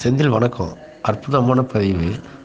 செந்தில் வணக்கம் அற்புதமான பதிவு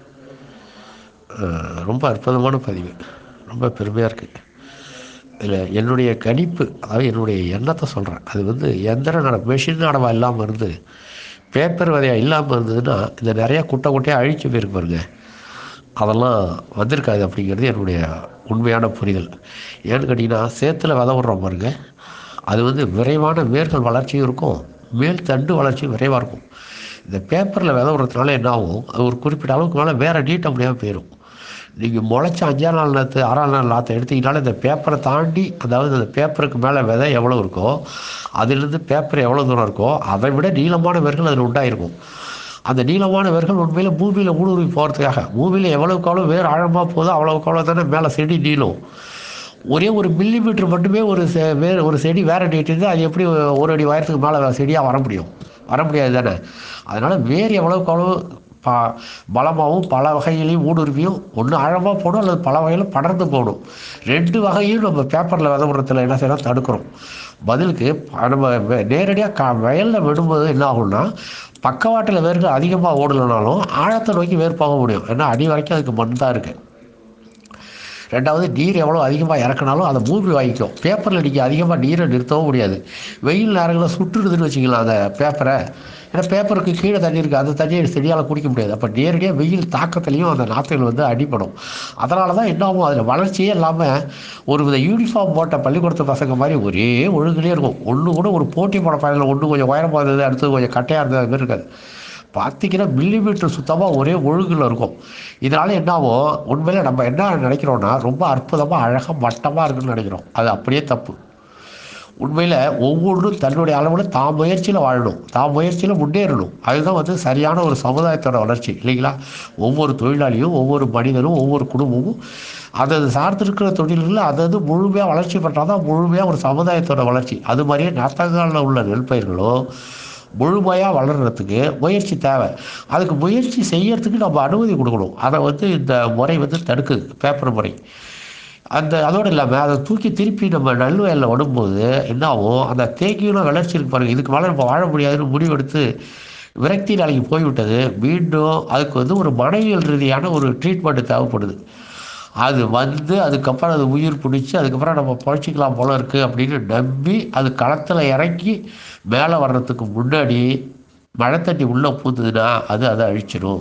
ரொம்ப அற்புதமான பதிவு ரொம்ப பெருமையாக இருக்குது இதில் என்னுடைய கணிப்பு அதாவது என்னுடைய எண்ணத்தை சொல்கிறேன் அது வந்து எந்திர நட மெஷின் நடவா இல்லாமல் இருந்து பேப்பர் விதையாக இல்லாமல் இருந்ததுன்னா இந்த நிறையா குட்டை குட்டையாக அழிச்சு போயிருக்கு பாருங்க அதெல்லாம் வந்திருக்காது அப்படிங்கிறது என்னுடைய உண்மையான புரிதல் ஏன்னு கேட்டிங்கன்னா சேத்துல விதை விட்றோம் பாருங்க அது வந்து விரைவான வேர்கள் வளர்ச்சியும் இருக்கும் மேல் தண்டு வளர்ச்சியும் விரைவாக இருக்கும் இந்த பேப்பரில் விதை விடுறதுனால என்ன ஆகும் அது ஒரு குறிப்பிட்ட அளவுக்கு மேலே வேறு நீட்ட முடியாமல் போயிடும் நீங்கள் முளைச்ச அஞ்சாம் நாள் நாற்று ஆறாம் நாள் நாற்றை எடுத்தீங்கனாலும் இந்த பேப்பரை தாண்டி அதாவது அந்த பேப்பருக்கு மேலே விதை எவ்வளோ இருக்கோ அதிலிருந்து பேப்பர் எவ்வளோ தூரம் இருக்கோ அதை விட நீளமான வேர்கள் அதில் உண்டாயிருக்கும் அந்த நீளமான வேர்கள் உண்மையில் பூமியில் ஊடுருவி போகிறதுக்காக பூமியில் எவ்வளோக்கு எவ்வளோ வேர் ஆழமாக போதோ அவ்வளோக்கு அவ்வளோ தானே மேலே செடி நீளும் ஒரே ஒரு மில்லி மீட்டர் மட்டுமே ஒரு செ வேறு ஒரு செடி வேற நீட்டிருந்து அது எப்படி ஒரு அடி உயரத்துக்கு மேலே செடியாக வர முடியும் வர முடியாது தானே அதனால் வேர் எவ்வளோக்கு அவ்வளோ ப பலமாகவும் பல வகையிலையும் ஊடுருவியும் ஒன்று ஆழமாக போடும் அல்லது பல வகையில் படர்ந்து போடும் ரெண்டு வகையும் நம்ம பேப்பரில் வித விடுறதுல என்ன செய்யணும் தடுக்கிறோம் பதிலுக்கு நம்ம நேரடியாக க வயலில் விடும்போது என்ன ஆகும்னா பக்கவாட்டில் வேர்கள் அதிகமாக ஓடலைனாலும் ஆழத்தை நோக்கி வேர் போக முடியும் ஏன்னா அடி வரைக்கும் அதுக்கு மண் தான் இருக்குது ரெண்டாவது நீர் எவ்வளோ அதிகமாக இறக்குனாலும் அதை பூமி வாங்கிக்கும் பேப்பரில் நீங்கள் அதிகமாக நீரை நிறுத்தவும் முடியாது வெயில் நேரங்களில் சுட்டுடுதுன்னு வச்சுக்கலாம் அந்த பேப்பரை ஏன்னா பேப்பருக்கு கீழே தண்ணி இருக்குது அந்த தண்ணியை செடியால் குடிக்க முடியாது அப்போ நேரடியாக வெயில் தாக்கத்துலேயும் அந்த நாற்றுகள் வந்து அடிப்படும் அதனால தான் என்ன ஆகும் அதில் வளர்ச்சியே இல்லாமல் ஒரு வித யூனிஃபார்ம் போட்ட பள்ளிக்கூடத்து பசங்க மாதிரி ஒரே ஒழுங்குலேயே இருக்கும் ஒன்று கூட ஒரு போட்டி போட பயனில் ஒன்று கொஞ்சம் உயரமாக இருந்தது அடுத்தது கொஞ்சம் கட்டையாக இருந்தது அது மாதிரி இருக்காது பார்த்தீங்கன்னா மில்லிமீட்டர் சுத்தமாக ஒரே ஒழுங்கில் இருக்கும் இதனால் என்ன ஆகும் உண்மையில் நம்ம என்ன நினைக்கிறோன்னா ரொம்ப அற்புதமாக அழகாக மட்டமாக இருக்குன்னு நினைக்கிறோம் அது அப்படியே தப்பு உண்மையில் ஒவ்வொன்றும் தன்னுடைய அளவில் தான் முயற்சியில் வாழணும் தான் முயற்சியில் முன்னேறணும் அதுதான் வந்து சரியான ஒரு சமுதாயத்தோட வளர்ச்சி இல்லைங்களா ஒவ்வொரு தொழிலாளியும் ஒவ்வொரு மனிதனும் ஒவ்வொரு குடும்பமும் அதை சார்ந்திருக்கிற தொழில்களில் அது முழுமையாக வளர்ச்சி பெற்றால் தான் முழுமையாக ஒரு சமுதாயத்தோட வளர்ச்சி அது மாதிரியே நத்தங்களில் உள்ள நெல் பயிர்களோ முழுமையாக வளர்கிறதுக்கு முயற்சி தேவை அதுக்கு முயற்சி செய்யறதுக்கு நம்ம அனுமதி கொடுக்கணும் அதை வந்து இந்த முறை வந்து தடுக்குது பேப்பர் முறை அந்த அதோடு இல்லாமல் அதை தூக்கி திருப்பி நம்ம நெல் வயலில் விடும்போது என்ன ஆகும் அந்த தேக்கியும் வளர்ச்சி இருக்கு பாருங்கள் இதுக்கு மேலே நம்ம வாழ முடியாதுன்னு முடிவெடுத்து விரக்தி நாளைக்கு போய்விட்டது மீண்டும் அதுக்கு வந்து ஒரு மனைவியல் ரீதியான ஒரு ட்ரீட்மெண்ட் தேவைப்படுது அது வந்து அதுக்கப்புறம் அது உயிர் பிடிச்சி அதுக்கப்புறம் நம்ம பழச்சிக்கலாம் போல இருக்குது அப்படின்னு நம்பி அது களத்தில் இறக்கி மேலே வர்றதுக்கு முன்னாடி மழை தண்ணி உள்ளே பூந்ததுன்னா அது அதை அழிச்சிடும்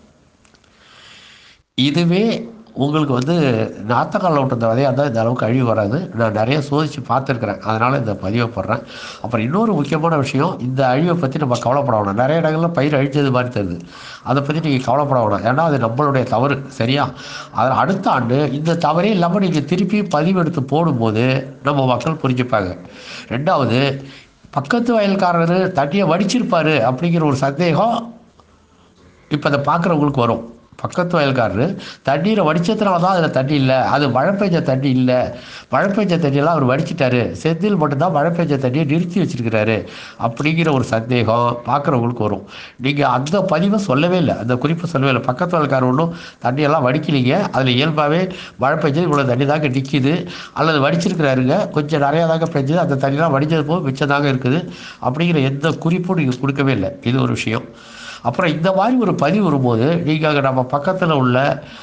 இதுவே உங்களுக்கு வந்து நாத்தக்காலில் விட்ட விதையாக இருந்தால் இந்த அளவுக்கு அழிவு வராது நான் நிறைய சோதித்து பார்த்துருக்குறேன் அதனால் இந்த பதிவை போடுறேன் அப்புறம் இன்னொரு முக்கியமான விஷயம் இந்த அழிவை பற்றி நம்ம கவலைப்பட வேணாம் நிறைய இடங்களில் பயிர் அழிச்சது மாதிரி தருது அதை பற்றி நீங்கள் கவலைப்பட வேணாம் ஏன்னா அது நம்மளுடைய தவறு சரியா அதில் அடுத்த ஆண்டு இந்த தவறே இல்லாமல் நீங்கள் திருப்பி பதிவெடுத்து போடும்போது நம்ம மக்கள் புரிஞ்சுப்பாங்க ரெண்டாவது பக்கத்து வயல்காரர் தண்ணியை வடிச்சிருப்பார் அப்படிங்கிற ஒரு சந்தேகம் இப்போ அதை பார்க்குறவங்களுக்கு வரும் பக்கத்து வயல்காரரு தண்ணீரை வடித்ததுனால தான் அதில் தண்ணி இல்லை அது மழை பெஞ்ச தண்ணி இல்லை மழை பெஞ்ச தண்ணியெல்லாம் அவர் வடிச்சிட்டாரு செந்தில் மட்டும்தான் மழை பெஞ்ச தண்ணியை நிறுத்தி வச்சிருக்கிறாரு அப்படிங்கிற ஒரு சந்தேகம் பார்க்குறவங்களுக்கு வரும் நீங்கள் அந்த பதிவை சொல்லவே இல்லை அந்த குறிப்பை சொல்லவே இல்லை பக்கத்து வயல்காரர் ஒன்றும் தண்ணியெல்லாம் வடிக்கலிங்க அதில் இயல்பாகவே மழை பெஞ்சது இவ்வளோ தண்ணி தாங்க நிற்கிது அல்லது வடிச்சிருக்கிறாருங்க கொஞ்சம் நிறையா தாங்க பெஞ்சது அந்த தண்ணியெலாம் வடித்தது போக மிச்சம் தாங்க இருக்குது அப்படிங்கிற எந்த குறிப்பும் நீங்கள் கொடுக்கவே இல்லை இது ஒரு விஷயம் அப்புறம் இந்த மாதிரி ஒரு பதிவு வரும்போது நீங்கள் நம்ம பக்கத்தில் உள்ள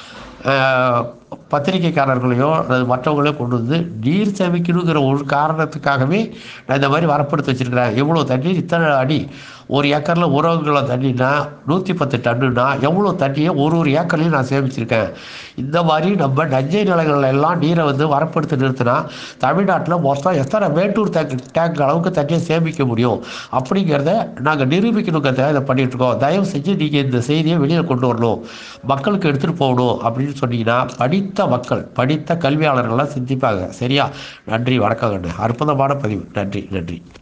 பத்திரிகைக்காரர்களையோ அல்லது மற்றவங்களையோ கொண்டு வந்து நீர் சேமிக்கணுங்கிற ஒரு காரணத்துக்காகவே நான் இந்த மாதிரி வரப்படுத்தி வச்சுருக்கிறேன் எவ்வளோ தண்ணீர் இத்தனை அடி ஒரு ஏக்கரில் ஒரு கிலோ தண்ணினா நூற்றி பத்து டன்னுனா எவ்வளோ தண்ணியை ஒரு ஒரு ஏக்கர்லையும் நான் சேமிச்சிருக்கேன் இந்த மாதிரி நம்ம நஞ்சை நிலங்கள்ல எல்லாம் நீரை வந்து வரப்படுத்தி நிறுத்தினா தமிழ்நாட்டில் மொத்தம் எத்தனை மேட்டூர் டேங்க் டேங்க் அளவுக்கு தண்ணியை சேமிக்க முடியும் அப்படிங்கிறத நாங்கள் நிரூபிக்கணுங்கிறத இதை பண்ணிகிட்ருக்கோம் தயவு செஞ்சு நீங்கள் இந்த செய்தியை வெளியில் கொண்டு வரணும் மக்களுக்கு எடுத்துகிட்டு போகணும் அப்படின்னு சொன்னீங்கன்னா படித்த மக்கள் படித்த கல்வியாளர்கள்லாம் சிந்திப்பாங்க சரியா நன்றி வணக்கம் அற்புதமான பதிவு நன்றி நன்றி